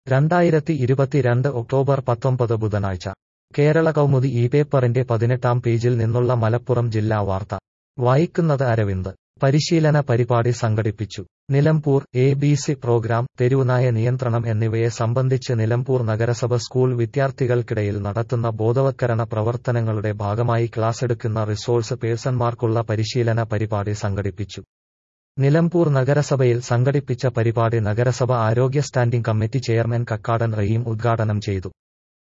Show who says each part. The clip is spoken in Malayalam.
Speaker 1: രണ്ടായിരത്തി ഇരുപത്തിരണ്ട് ഒക്ടോബർ പത്തൊമ്പത് ബുധനാഴ്ച കേരള കൗമുദി ഈ പേപ്പറിന്റെ പതിനെട്ടാം പേജിൽ നിന്നുള്ള മലപ്പുറം ജില്ലാ വാർത്ത വായിക്കുന്നത് അരവിന്ദ് പരിശീലന പരിപാടി സംഘടിപ്പിച്ചു Nilambur A B C programme തെരുവുനായ നിയന്ത്രണം എന്നിവയെ സംബന്ധിച്ച് നിലമ്പൂർ നഗരസഭ സ്കൂൾ വിദ്യാർത്ഥികൾക്കിടയിൽ നടത്തുന്ന ബോധവത്കരണ പ്രവർത്തനങ്ങളുടെ ഭാഗമായി ക്ലാസെടുക്കുന്ന റിസോഴ്സ് പേഴ്സൺമാർക്കുള്ള പരിശീലന പരിപാടി സംഘടിപ്പിച്ചു നിലമ്പൂർ നഗരസഭയിൽ സംഘടിപ്പിച്ച പരിപാടി നഗരസഭ ആരോഗ്യ standing committee chairman Kakkadan Raheem ഉദ്ഘാടനം ചെയ്തു